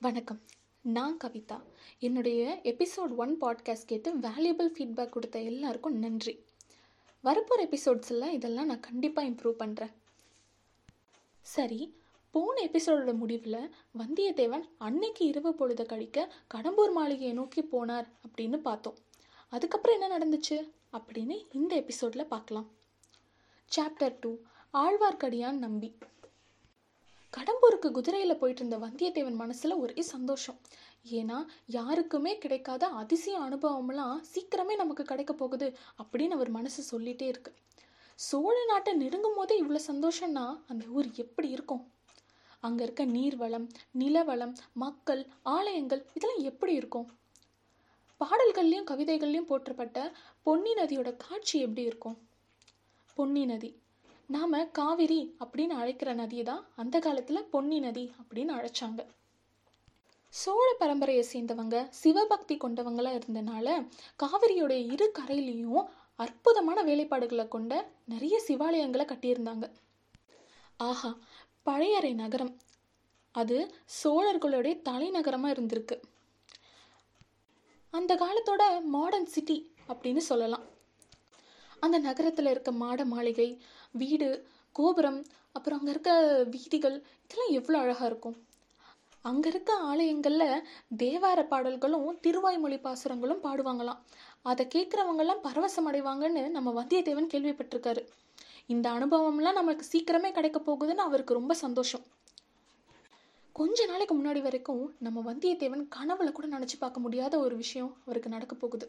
வணக்கம் நான் கவிதா என்னுடைய எபிசோட் ஒன் பாட்காஸ்ட் கேட்டு வேல்யூபிள் ஃபீட்பேக் கொடுத்த எல்லாருக்கும் நன்றி வரப்போகிற எபிசோட்ஸில் இதெல்லாம் நான் கண்டிப்பாக இம்ப்ரூவ் பண்ணுறேன் சரி போன எபிசோடோட முடிவில் வந்தியத்தேவன் அன்னைக்கு இரவு பொழுத கழிக்க கடம்பூர் மாளிகையை நோக்கி போனார் அப்படின்னு பார்த்தோம் அதுக்கப்புறம் என்ன நடந்துச்சு அப்படின்னு இந்த எபிசோடில் பார்க்கலாம் சாப்டர் டூ ஆழ்வார்க்கடியான் நம்பி கடம்பூருக்கு குதிரையில் போயிட்டு இருந்த வந்தியத்தேவன் மனசில் ஒரே சந்தோஷம் ஏன்னா யாருக்குமே கிடைக்காத அதிசய அனுபவம்லாம் சீக்கிரமே நமக்கு கிடைக்க போகுது அப்படின்னு அவர் மனசு சொல்லிட்டே இருக்கு சோழ நாட்டை நெருங்கும் போதே இவ்வளோ சந்தோஷம்னா அந்த ஊர் எப்படி இருக்கும் அங்கே இருக்க நீர்வளம் நிலவளம் மக்கள் ஆலயங்கள் இதெல்லாம் எப்படி இருக்கும் பாடல்கள்லையும் கவிதைகள்லையும் போற்றப்பட்ட பொன்னி நதியோட காட்சி எப்படி இருக்கும் பொன்னி நதி நாம காவிரி அப்படின்னு அழைக்கிற நதியை தான் அந்த காலத்துல பொன்னி நதி அப்படின்னு அழைச்சாங்க சோழ பரம்பரையை சேர்ந்தவங்க சிவபக்தி கொண்டவங்களா இருந்தனால காவிரியோட இரு கரையிலையும் அற்புதமான வேலைப்பாடுகளை கொண்ட நிறைய சிவாலயங்களை கட்டியிருந்தாங்க ஆஹா பழையறை நகரம் அது சோழர்களுடைய தலைநகரமா இருந்திருக்கு அந்த காலத்தோட மாடர்ன் சிட்டி அப்படின்னு சொல்லலாம் அந்த நகரத்தில் இருக்க மாட மாளிகை வீடு கோபுரம் அப்புறம் அங்கே இருக்க வீதிகள் இதெல்லாம் எவ்வளோ அழகாக இருக்கும் அங்கே இருக்க ஆலயங்களில் தேவார பாடல்களும் திருவாய்மொழி பாசுரங்களும் பாடுவாங்களாம் அதை கேட்குறவங்கெல்லாம் பரவசம் அடைவாங்கன்னு நம்ம வந்தியத்தேவன் கேள்விப்பட்டிருக்காரு இந்த அனுபவம்லாம் நமக்கு சீக்கிரமே கிடைக்க போகுதுன்னு அவருக்கு ரொம்ப சந்தோஷம் கொஞ்ச நாளைக்கு முன்னாடி வரைக்கும் நம்ம வந்தியத்தேவன் கனவுல கூட நினச்சி பார்க்க முடியாத ஒரு விஷயம் அவருக்கு நடக்க போகுது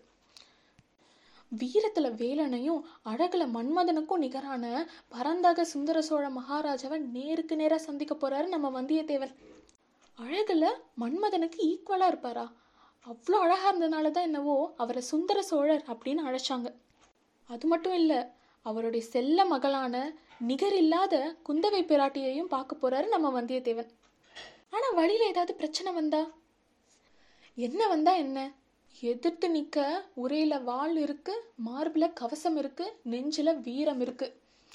வீரத்துல வேலனையும் அழகுல மன்மதனுக்கும் நிகரான பரந்தக சுந்தர சோழ மகாராஜாவை நேருக்கு நேரா சந்திக்க போறாரு நம்ம வந்தியத்தேவன் அழகுல மன்மதனுக்கு ஈக்குவலா இருப்பாரா அவ்வளோ அழகா இருந்ததுனால தான் என்னவோ அவரை சுந்தர சோழர் அப்படின்னு அழைச்சாங்க அது மட்டும் இல்ல அவருடைய செல்ல மகளான நிகரில்லாத குந்தவை பிராட்டியையும் பார்க்க போறாரு நம்ம வந்தியத்தேவன் ஆனா வழியில ஏதாவது பிரச்சனை வந்தா என்ன வந்தா என்ன எதிர்த்து நிக்க உரையில வாள் இருக்கு மார்பில கவசம் இருக்கு நெஞ்சில வீரம் இருக்கு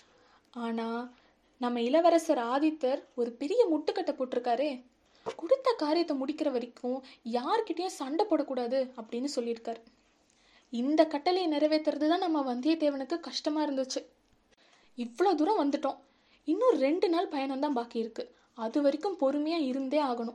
ஆனா நம்ம இளவரசர் ஆதித்தர் ஒரு பெரிய முட்டுக்கட்டை போட்டிருக்காரே கொடுத்த காரியத்தை முடிக்கிற வரைக்கும் யார்கிட்டயும் சண்டை போடக்கூடாது அப்படின்னு சொல்லியிருக்காரு இந்த கட்டளையை நிறைவேற்றுறது தான் நம்ம வந்தியத்தேவனுக்கு கஷ்டமா இருந்துச்சு இவ்வளோ தூரம் வந்துட்டோம் இன்னும் ரெண்டு நாள் பயணம் தான் பாக்கி இருக்கு அது வரைக்கும் பொறுமையா இருந்தே ஆகணும்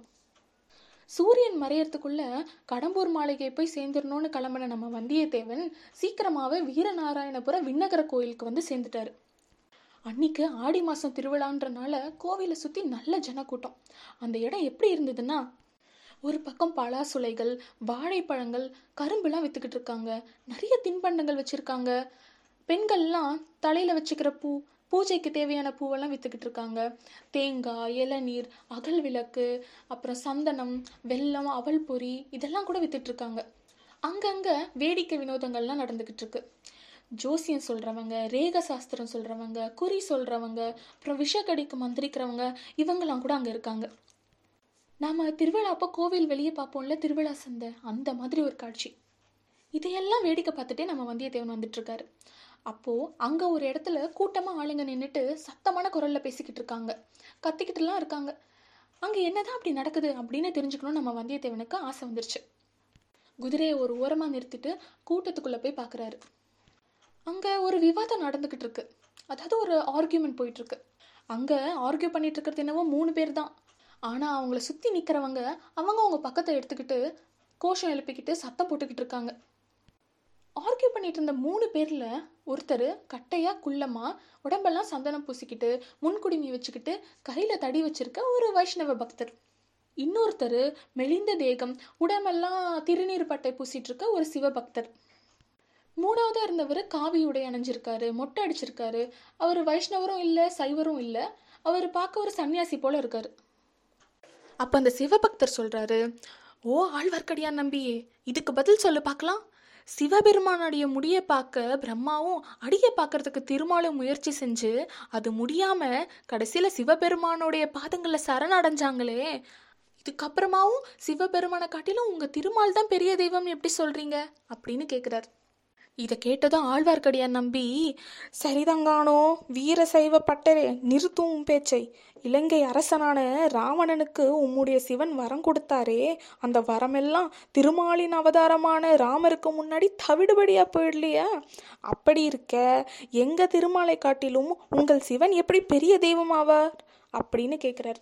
சூரியன் மறையறதுக்குள்ள கடம்பூர் மாளிகை போய் சேர்ந்துடணும்னு கிளம்பின நம்ம வந்தியத்தேவன் சீக்கிரமாவே வீரநாராயணபுர விண்ணகர கோயிலுக்கு வந்து சேர்ந்துட்டாரு அன்னைக்கு ஆடி மாசம் திருவிழான்றனால கோவிலை சுத்தி நல்ல ஜனக்கூட்டம் அந்த இடம் எப்படி இருந்ததுன்னா ஒரு பக்கம் பலாசுலைகள் வாழைப்பழங்கள் கரும்புலாம் வித்துக்கிட்டு இருக்காங்க நிறைய தின்பண்டங்கள் வச்சிருக்காங்க பெண்கள்லாம் தலையில வச்சுக்கிற பூ பூஜைக்கு தேவையான பூவெல்லாம் வித்துக்கிட்டு இருக்காங்க தேங்காய் இளநீர் அகல் விளக்கு அப்புறம் சந்தனம் வெல்லம் அவல் பொரி இதெல்லாம் கூட வித்துட்டு இருக்காங்க அங்கங்க வேடிக்கை வினோதங்கள்லாம் நடந்துகிட்டு இருக்கு ஜோசியம் சொல்றவங்க ரேக சாஸ்திரம் சொல்றவங்க குறி சொல்றவங்க அப்புறம் விஷக்கடிக்கு மந்திரிக்கிறவங்க இவங்கெல்லாம் கூட அங்க இருக்காங்க நாம திருவிழா அப்போ கோவில் வெளியே பார்ப்போம்ல திருவிழா சந்தை அந்த மாதிரி ஒரு காட்சி இதையெல்லாம் வேடிக்கை பார்த்துட்டே நம்ம வந்தியத்தேவன் வந்துட்டு இருக்காரு அப்போ அங்க ஒரு இடத்துல கூட்டமா ஆளுங்க நின்றுட்டு சத்தமான குரல்ல பேசிக்கிட்டு இருக்காங்க கத்திக்கிட்டுலாம் இருக்காங்க அங்க என்னதான் அப்படி நடக்குது அப்படின்னு தெரிஞ்சுக்கணும் நம்ம வந்தியத்தேவனுக்கு ஆசை வந்துருச்சு குதிரையை ஒரு ஓரமா நிறுத்திட்டு கூட்டத்துக்குள்ள போய் பாக்குறாரு அங்க ஒரு விவாதம் நடந்துகிட்டு இருக்கு அதாவது ஒரு ஆர்கியூமெண்ட் போயிட்டு இருக்கு அங்க ஆர்கியூ பண்ணிட்டு இருக்கிறது என்னவோ மூணு பேர் தான் ஆனா அவங்கள சுத்தி நிக்கிறவங்க அவங்க அவங்க பக்கத்தை எடுத்துக்கிட்டு கோஷம் எழுப்பிக்கிட்டு சத்தம் போட்டுக்கிட்டு இருக்காங்க ஆர்கியூ பண்ணிட்டு இருந்த மூணு பேர்ல ஒருத்தர் கட்டையா குள்ளமா உடம்பெல்லாம் சந்தனம் பூசிக்கிட்டு முன்குடுமி வச்சுக்கிட்டு கையில தடி வச்சிருக்க ஒரு வைஷ்ணவ பக்தர் இன்னொருத்தர் மெலிந்த தேகம் உடம்பெல்லாம் திருநீர் பட்டை பூசிட்டு இருக்க ஒரு சிவபக்தர் மூணாவதா இருந்தவர் காவி உடை அணிஞ்சிருக்காரு மொட்டை அடிச்சிருக்காரு அவர் வைஷ்ணவரும் இல்ல சைவரும் இல்ல அவர் பார்க்க ஒரு சன்னியாசி போல இருக்காரு அப்ப அந்த சிவபக்தர் சொல்றாரு ஓ ஆழ்வார்க்கடியான் நம்பியே இதுக்கு பதில் சொல்லு பார்க்கலாம் சிவபெருமானுடைய முடியை பார்க்க பிரம்மாவும் அடியை பார்க்கறதுக்கு திருமாலும் முயற்சி செஞ்சு அது முடியாம கடைசியில சிவபெருமானுடைய பாதங்கள்ல சரணடைஞ்சாங்களே இதுக்கப்புறமாவும் சிவபெருமானை காட்டிலும் உங்க திருமால் தான் பெரிய தெய்வம் எப்படி சொல்றீங்க அப்படின்னு கேக்குறாரு இதை கேட்டதும் ஆழ்வார்க்கடியான் நம்பி சரிதங்கானோ வீர சைவ பட்டரே நிறுத்தும் உம் பேச்சை இலங்கை அரசனான ராவணனுக்கு உம்முடைய சிவன் வரம் கொடுத்தாரே அந்த வரமெல்லாம் திருமாலின் அவதாரமான ராமருக்கு முன்னாடி தவிடுபடியா போயிடலையா அப்படி இருக்க எங்க திருமாலை காட்டிலும் உங்கள் சிவன் எப்படி பெரிய தெய்வமாவார் அப்படின்னு கேட்குறார்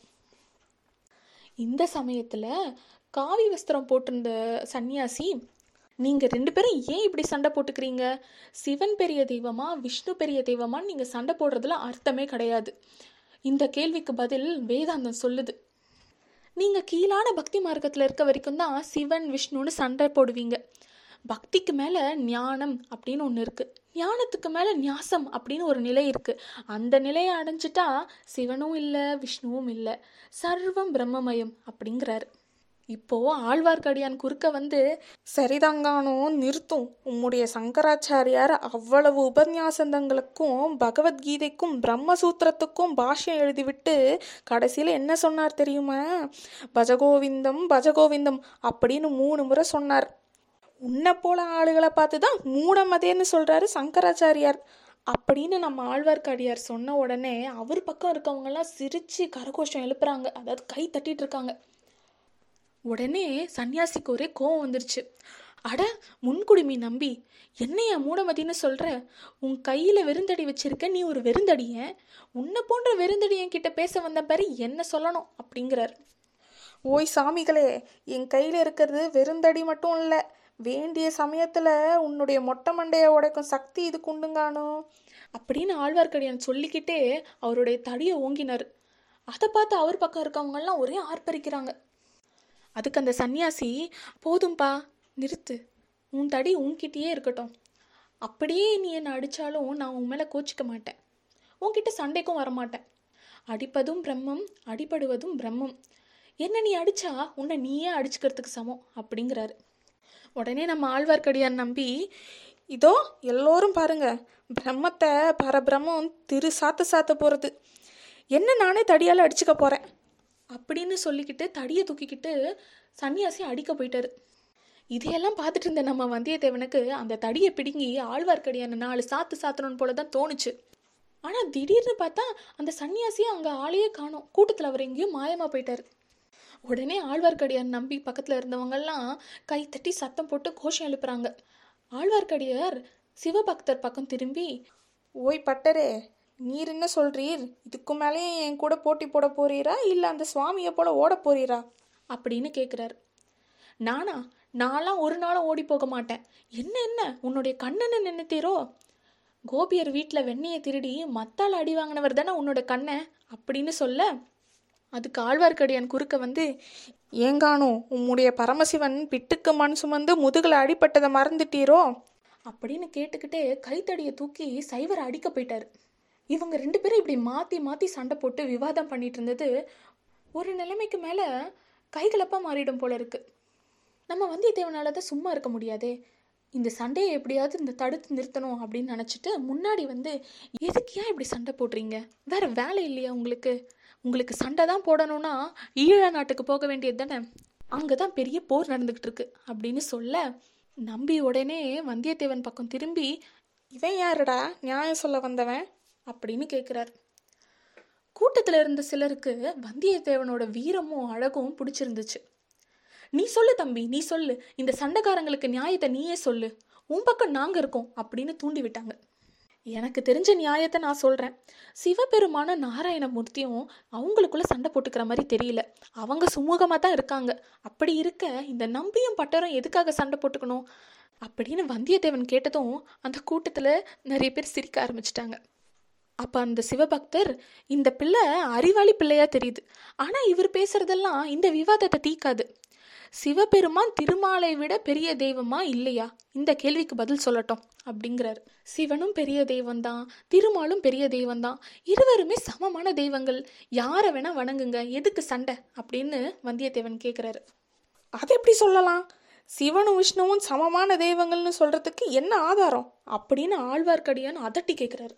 இந்த சமயத்துல காவி வஸ்திரம் போட்டிருந்த சன்னியாசி நீங்க ரெண்டு பேரும் ஏன் இப்படி சண்டை போட்டுக்கிறீங்க சிவன் பெரிய தெய்வமா விஷ்ணு பெரிய தெய்வமான்னு நீங்க சண்டை போடுறதுல அர்த்தமே கிடையாது இந்த கேள்விக்கு பதில் வேதாந்தம் சொல்லுது நீங்க கீழான பக்தி மார்க்கத்துல இருக்க வரைக்கும் தான் சிவன் விஷ்ணுன்னு சண்டை போடுவீங்க பக்திக்கு மேல ஞானம் அப்படின்னு ஒன்று இருக்கு ஞானத்துக்கு மேல ஞாசம் அப்படின்னு ஒரு நிலை இருக்கு அந்த நிலையை அடைஞ்சிட்டா சிவனும் இல்லை விஷ்ணுவும் இல்லை சர்வம் பிரம்மமயம் அப்படிங்கிறாரு இப்போ ஆழ்வார்க்கடியான் குறுக்க வந்து சரிதங்கானோ நிறுத்தும் உம்முடைய சங்கராச்சாரியார் அவ்வளவு உபன்யாசந்தங்களுக்கும் பகவத்கீதைக்கும் பிரம்மசூத்திரத்துக்கும் பாஷ்யம் எழுதிவிட்டு கடைசியில் என்ன சொன்னார் தெரியுமா பஜகோவிந்தம் பஜகோவிந்தம் அப்படின்னு மூணு முறை சொன்னார் உன்னை போல ஆளுகளை பார்த்து தான் மூடமதேன்னு சொல்றாரு சங்கராச்சாரியார் அப்படின்னு நம்ம ஆழ்வார்க்கடியார் சொன்ன உடனே அவர் பக்கம் இருக்கவங்கெல்லாம் சிரிச்சு கரகோஷம் எழுப்புறாங்க அதாவது கை தட்டிட்டு இருக்காங்க உடனே சன்னியாசிக்கு ஒரே கோவம் வந்துருச்சு அட முன்குடுமி நம்பி என்னையா மூடமதின்னு சொல்ற உன் கையில வெறுந்தடி வச்சிருக்க நீ ஒரு வெறுந்தடியன் உன்னை போன்ற வெறுந்தடியன் கிட்ட பேச வந்த பாரு என்ன சொல்லணும் அப்படிங்கிறார் ஓய் சாமிகளே என் கையில் இருக்கிறது வெறுந்தடி மட்டும் இல்லை வேண்டிய சமயத்தில் உன்னுடைய மொட்டை மண்டையை உடைக்கும் சக்தி இது குண்டுங்கானோ அப்படின்னு ஆழ்வார்க்கடியான் சொல்லிக்கிட்டே அவருடைய தடியை ஓங்கினார் அதை பார்த்து அவர் பக்கம் இருக்கவங்கெல்லாம் ஒரே ஆர்ப்பரிக்கிறாங்க அதுக்கு அந்த சன்னியாசி போதும்பா நிறுத்து உன் தடி உன்கிட்டயே இருக்கட்டும் அப்படியே நீ என்னை அடித்தாலும் நான் உன் மேலே கோச்சிக்க மாட்டேன் உன்கிட்ட சண்டைக்கும் வரமாட்டேன் அடிப்பதும் பிரம்மம் அடிபடுவதும் பிரம்மம் என்ன நீ அடிச்சா உன்னை நீயே அடிச்சுக்கிறதுக்கு சமம் அப்படிங்கிறாரு உடனே நம்ம ஆழ்வார்க்கடியான் நம்பி இதோ எல்லோரும் பாருங்க பிரம்மத்தை பரபிரம்மம் திரு சாத்த சாத்த போகிறது என்ன நானே தடியால் அடிச்சுக்க போகிறேன் அப்படின்னு சொல்லிக்கிட்டு தடியை தூக்கிக்கிட்டு சன்னியாசி அடிக்க போயிட்டாரு இதையெல்லாம் பார்த்துட்டு இருந்த நம்ம வந்தியத்தேவனுக்கு அந்த தடியை பிடுங்கி ஆழ்வார்க்கடியான நாலு சாத்து சாத்தணும்னு போல தான் தோணுச்சு ஆனால் திடீர்னு பார்த்தா அந்த சன்னியாசியை அங்கே ஆளையே காணோம் கூட்டத்தில் அவர் எங்கேயோ மாயமாக போயிட்டாரு உடனே ஆழ்வார்க்கடியார் நம்பி பக்கத்தில் இருந்தவங்கெல்லாம் கை தட்டி சத்தம் போட்டு கோஷம் எழுப்புறாங்க ஆழ்வார்க்கடியார் சிவபக்தர் பக்கம் திரும்பி ஓய் பட்டரே நீர் என்ன சொல்றீர் இதுக்கு மேலேயும் என் கூட போட்டி போட போறீரா இல்லை அந்த சுவாமியை போல ஓட போறீரா அப்படின்னு கேட்குறாரு நானா நான்லாம் ஒரு நாளும் ஓடி போக மாட்டேன் என்ன என்ன உன்னுடைய கண்ணனை நினைத்தீரோ கோபியர் வீட்டில் வெண்ணெயை திருடி மத்தால் அடி வாங்கினவர் தானே உன்னோட கண்ணை அப்படின்னு சொல்ல அதுக்கு ஆழ்வார்க்கடியான் குறுக்க வந்து ஏங்கானோ உம்முடைய பரமசிவன் பிட்டுக்கு மண் சுமந்து முதுகில் அடிபட்டதை மறந்துட்டீரோ அப்படின்னு கேட்டுக்கிட்டே கைத்தடியை தூக்கி சைவரை அடிக்க போயிட்டாரு இவங்க ரெண்டு பேரும் இப்படி மாற்றி மாற்றி சண்டை போட்டு விவாதம் பண்ணிட்டு இருந்தது ஒரு நிலைமைக்கு மேலே கைகலப்பாக மாறிடும் போல இருக்கு நம்ம வந்தியத்தேவனால தான் சும்மா இருக்க முடியாதே இந்த சண்டையை எப்படியாவது இந்த தடுத்து நிறுத்தணும் அப்படின்னு நினச்சிட்டு முன்னாடி வந்து எதுக்கு ஏன் இப்படி சண்டை போடுறீங்க வேற வேலை இல்லையா உங்களுக்கு உங்களுக்கு சண்டை தான் போடணும்னா ஈழ நாட்டுக்கு போக வேண்டியது தானே அங்கே தான் பெரிய போர் நடந்துக்கிட்டு இருக்கு அப்படின்னு சொல்ல நம்பி உடனே வந்தியத்தேவன் பக்கம் திரும்பி இவன் யாருடா நியாயம் சொல்ல வந்தவன் அப்படின்னு கேட்குறார் கூட்டத்தில் இருந்த சிலருக்கு வந்தியத்தேவனோட வீரமும் அழகும் பிடிச்சிருந்துச்சு நீ சொல்லு தம்பி நீ சொல்லு இந்த சண்டைக்காரங்களுக்கு நியாயத்தை நீயே சொல்லு உன் பக்கம் நாங்கள் இருக்கோம் அப்படின்னு தூண்டி விட்டாங்க எனக்கு தெரிஞ்ச நியாயத்தை நான் சொல்கிறேன் சிவபெருமான நாராயணமூர்த்தியும் அவங்களுக்குள்ள சண்டை போட்டுக்கிற மாதிரி தெரியல அவங்க சுமூகமாக தான் இருக்காங்க அப்படி இருக்க இந்த நம்பியும் பட்டரும் எதுக்காக சண்டை போட்டுக்கணும் அப்படின்னு வந்தியத்தேவன் கேட்டதும் அந்த கூட்டத்தில் நிறைய பேர் சிரிக்க ஆரம்பிச்சிட்டாங்க அப்போ அந்த சிவபக்தர் இந்த பிள்ளை அறிவாளி பிள்ளையா தெரியுது ஆனால் இவர் பேசுறதெல்லாம் இந்த விவாதத்தை தீக்காது சிவபெருமான் திருமாலை விட பெரிய தெய்வமா இல்லையா இந்த கேள்விக்கு பதில் சொல்லட்டும் அப்படிங்கிறார் சிவனும் பெரிய தெய்வம்தான் திருமாலும் பெரிய தெய்வம்தான் இருவருமே சமமான தெய்வங்கள் யாரை வேணா வணங்குங்க எதுக்கு சண்டை அப்படின்னு வந்தியத்தேவன் கேட்குறாரு அது எப்படி சொல்லலாம் சிவனும் விஷ்ணுவும் சமமான தெய்வங்கள்னு சொல்றதுக்கு என்ன ஆதாரம் அப்படின்னு ஆழ்வார்க்கடியான் அதட்டி கேட்குறாரு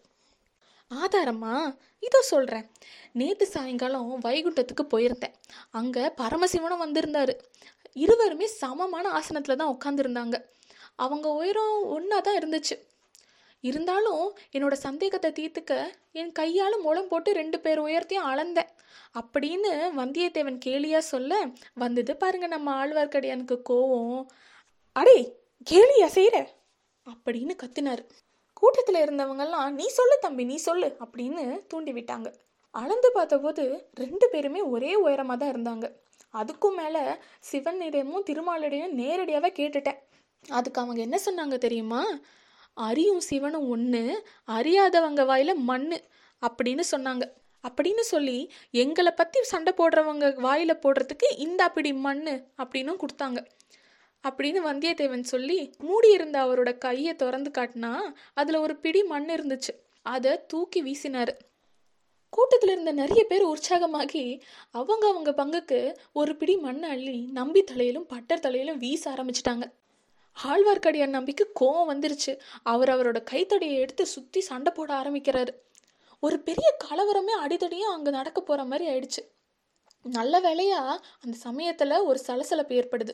ஆதாரமா இதோ சொல்கிறேன் நேற்று சாயங்காலம் வைகுண்டத்துக்கு போயிருந்தேன் அங்கே பரமசிவனும் வந்திருந்தாரு இருவருமே சமமான ஆசனத்தில் தான் உட்காந்துருந்தாங்க அவங்க உயரம் ஒன்றா தான் இருந்துச்சு இருந்தாலும் என்னோட சந்தேகத்தை தீர்த்துக்க என் கையால் முளம் போட்டு ரெண்டு பேர் உயரத்தையும் அளந்தேன் அப்படின்னு வந்தியத்தேவன் கேலியா சொல்ல வந்தது பாருங்க நம்ம ஆழ்வார்க்கடியானுக்கு கோவம் அடே கேலியா செய்கிற அப்படின்னு கத்தினார் கூட்டத்தில் இருந்தவங்கெல்லாம் நீ சொல்லு தம்பி நீ சொல்லு அப்படின்னு தூண்டி விட்டாங்க அளந்து பார்த்தபோது ரெண்டு பேருமே ஒரே உயரமாக தான் இருந்தாங்க அதுக்கும் மேலே சிவனிடமும் திருமாலிடையும் நேரடியாகவே கேட்டுட்டேன் அதுக்கு அவங்க என்ன சொன்னாங்க தெரியுமா அரியும் சிவனும் ஒன்று அறியாதவங்க வாயில மண்ணு அப்படின்னு சொன்னாங்க அப்படின்னு சொல்லி எங்களை பற்றி சண்டை போடுறவங்க வாயில போடுறதுக்கு இந்த அப்படி மண்ணு அப்படின்னும் கொடுத்தாங்க அப்படின்னு வந்தியத்தேவன் சொல்லி மூடி இருந்த அவரோட கையை திறந்து காட்டினா அதில் ஒரு பிடி மண் இருந்துச்சு அதை தூக்கி வீசினாரு கூட்டத்தில் இருந்த நிறைய பேர் உற்சாகமாகி அவங்க அவங்க பங்குக்கு ஒரு பிடி மண்ணை அள்ளி நம்பி தலையிலும் பட்டர் தலையிலும் வீச ஆரம்பிச்சிட்டாங்க ஆழ்வார்க்கடியான் நம்பிக்கு கோவம் வந்துருச்சு அவர் அவரோட கைத்தடியை எடுத்து சுற்றி சண்டை போட ஆரம்பிக்கிறாரு ஒரு பெரிய கலவரமே அடிதடியும் அங்கே நடக்க போகிற மாதிரி ஆயிடுச்சு நல்ல வேளையா அந்த சமயத்தில் ஒரு சலசலப்பு ஏற்படுது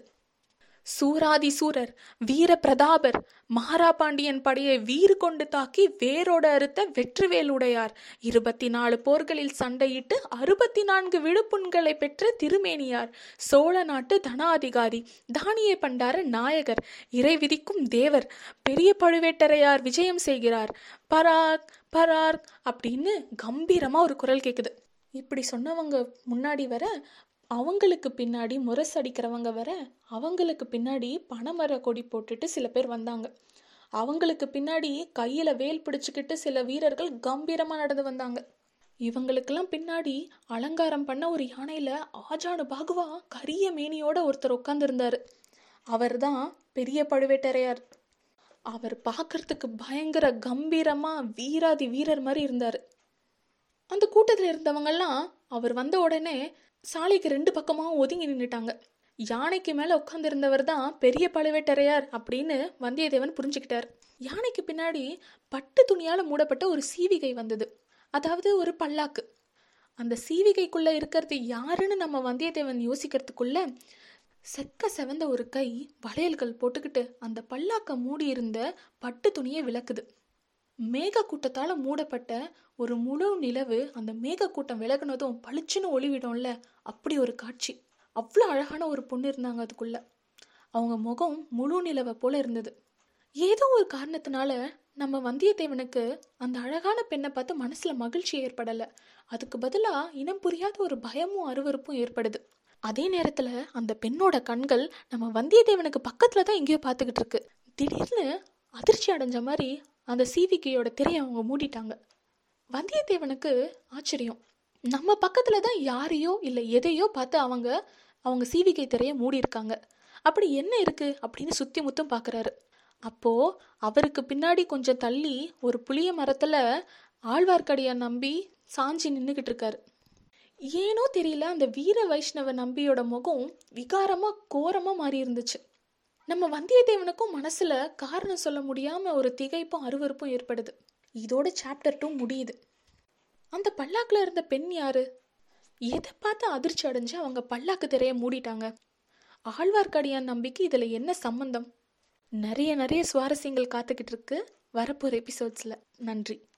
சூராதி சூரர் வீர பிரதாபர் மகாராபாண்டியன் படையை வீறு கொண்டு தாக்கி வேரோட அறுத்த வெற்றிவேலுடையார் இருபத்தி நாலு போர்களில் சண்டையிட்டு அறுபத்தி நான்கு விழுப்புண்களை பெற்ற திருமேனியார் சோழ நாட்டு தனாதிகாரி தானிய பண்டார நாயகர் இறை விதிக்கும் தேவர் பெரிய பழுவேட்டரையார் விஜயம் செய்கிறார் பராக் பராக் அப்படின்னு கம்பீரமா ஒரு குரல் கேட்குது இப்படி சொன்னவங்க முன்னாடி வர அவங்களுக்கு பின்னாடி முரசடிக்கிறவங்க வர அவங்களுக்கு பின்னாடி பனைமர கொடி போட்டுட்டு சில பேர் வந்தாங்க அவங்களுக்கு பின்னாடி கையில் வேல் பிடிச்சிக்கிட்டு சில வீரர்கள் கம்பீரமாக நடந்து வந்தாங்க இவங்களுக்கெல்லாம் பின்னாடி அலங்காரம் பண்ண ஒரு யானையில் ஆஜானு பாகுவா கரிய மேனியோட ஒருத்தர் உட்காந்துருந்தாரு அவர் தான் பெரிய பழுவேட்டரையார் அவர் பார்க்கறதுக்கு பயங்கர கம்பீரமா வீராதி வீரர் மாதிரி இருந்தார் அந்த கூட்டத்தில் இருந்தவங்கெல்லாம் அவர் வந்த உடனே சாலைக்கு ரெண்டு பக்கமாகவும் ஒதுங்கி நின்றுட்டாங்க யானைக்கு மேலே உட்காந்துருந்தவர் தான் பெரிய பழுவேட்டரையார் அப்படின்னு வந்தியத்தேவன் புரிஞ்சுக்கிட்டார் யானைக்கு பின்னாடி பட்டு துணியால் மூடப்பட்ட ஒரு சீவிகை வந்தது அதாவது ஒரு பல்லாக்கு அந்த சீவிகைக்குள்ளே இருக்கிறது யாருன்னு நம்ம வந்தியத்தேவன் யோசிக்கிறதுக்குள்ள செக்க செவந்த ஒரு கை வளையல்கள் போட்டுக்கிட்டு அந்த பல்லாக்க மூடி இருந்த பட்டு துணியை விளக்குது மேகக்கூட்டத்தால் மூடப்பட்ட ஒரு முழு நிலவு அந்த மேகக்கூட்டம் விலகுனதும் பளிச்சுன்னு ஒளிவிடும்ல அப்படி ஒரு காட்சி அவ்வளோ அழகான ஒரு பொண்ணு இருந்தாங்க அதுக்குள்ள அவங்க முகம் முழு நிலவை போல இருந்தது ஏதோ ஒரு காரணத்தினால நம்ம வந்தியத்தேவனுக்கு அந்த அழகான பெண்ணை பார்த்து மனசுல மகிழ்ச்சி ஏற்படலை அதுக்கு பதிலாக இனம் புரியாத ஒரு பயமும் அருவருப்பும் ஏற்படுது அதே நேரத்துல அந்த பெண்ணோட கண்கள் நம்ம வந்தியத்தேவனுக்கு பக்கத்துல தான் எங்கேயோ பார்த்துக்கிட்டு இருக்கு திடீர்னு அதிர்ச்சி அடைஞ்ச மாதிரி அந்த சீவிகையோட திரையை அவங்க மூடிட்டாங்க வந்தியத்தேவனுக்கு ஆச்சரியம் நம்ம பக்கத்துல தான் யாரையோ இல்லை எதையோ பார்த்து அவங்க அவங்க சீவிகை திரையை மூடி இருக்காங்க அப்படி என்ன இருக்கு அப்படின்னு சுத்தி முத்தும் பார்க்கறாரு அப்போ அவருக்கு பின்னாடி கொஞ்சம் தள்ளி ஒரு புளிய மரத்துல ஆழ்வார்க்கடியான் நம்பி சாஞ்சி நின்றுக்கிட்டு இருக்காரு ஏனோ தெரியல அந்த வீர வைஷ்ணவ நம்பியோட முகம் விகாரமா கோரமா மாறி இருந்துச்சு நம்ம வந்தியத்தேவனுக்கும் மனசுல காரணம் சொல்ல முடியாம ஒரு திகைப்பும் அருவருப்பும் ஏற்படுது இதோட சாப்டர் டூ முடியுது அந்த பல்லாக்குல இருந்த பெண் யாரு எதை பார்த்து அதிர்ச்சி அடைஞ்சு அவங்க பல்லாக்கு திரைய மூடிட்டாங்க ஆழ்வார்க்கடியான் நம்பிக்கை இதுல என்ன சம்பந்தம் நிறைய நிறைய சுவாரஸ்யங்கள் காத்துக்கிட்டு இருக்கு வரப்போற எபிசோட்ஸ்ல நன்றி